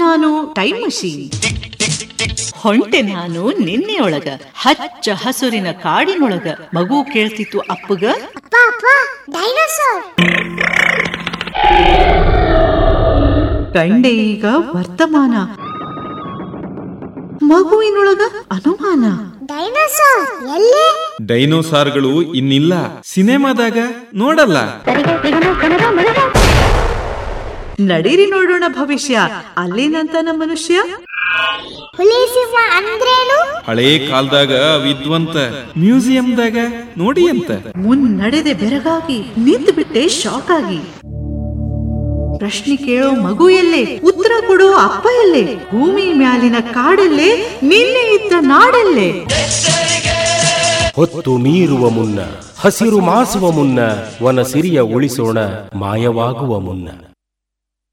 ನಾನು time machine ಹೊಂಟೆ ನಾನು ನಿನ್ನೆಯೊಳಗ ಹಚ್ಚ ಹಸುರಿನ ಕಾಡಿನೊಳಗ ಮಗು ಕೇಳ್ತಿತ್ತು ಅಪ್ಪಗ ಅಪ್ಪ ಅಪ್ಪ ಡೈನೋಸಾರ್ ಕಂಡೆ ಈಗ ವರ್ತಮಾನ ಮಗುವಿನೊಳಗ ಅನುಮಾನ ಡೈನೋಸಾರ್ ಎಲ್ಲೇ ಡೈನೋಸಾರ್ಗಳು ಇನ್ನಿಲ್ಲ ಸಿನಿಮಾದಾಗ ನೋಡಲ್ಲ ನಡೀರಿ ನೋಡೋಣ ಭವಿಷ್ಯ ಅಲ್ಲೇನಂತ ನಮ್ಮ ಮನುಷ್ಯ ಹುಲಿ ಸಿಂಹ ಅಂದ್ರೇನು ಹಳೇ ಕಾಲದಾಗ ವಿದ್ವಂತ ಮ್ಯೂಸಿಯಂದಾಗ ನೋಡಿ ಅಂತ ಮುನ್ನಡೆದೆ ಬೆರಗಾಗಿ ನಿಂತು ಬಿಟ್ಟೆ ಶಾಕ್ ಆಗಿ ಪ್ರಶ್ನೆ ಕೇಳೋ ಮಗು ಎಲ್ಲೇ ಉತ್ತರ ಕೊಡೋ ಅಪ್ಪ ಎಲ್ಲೇ ಭೂಮಿ ಮ್ಯಾಲಿನ ಕಾಡಲ್ಲೇ ನಿನ್ನೆ ಇದ್ದ ನಾಡಲ್ಲೇ ಹೊತ್ತು ಮೀರುವ ಮುನ್ನ ಹಸಿರು ಮಾಸುವ ಮುನ್ನ ವನ ಸಿರಿಯ ಉಳಿಸೋಣ ಮಾಯವಾಗುವ ಮುನ್ನ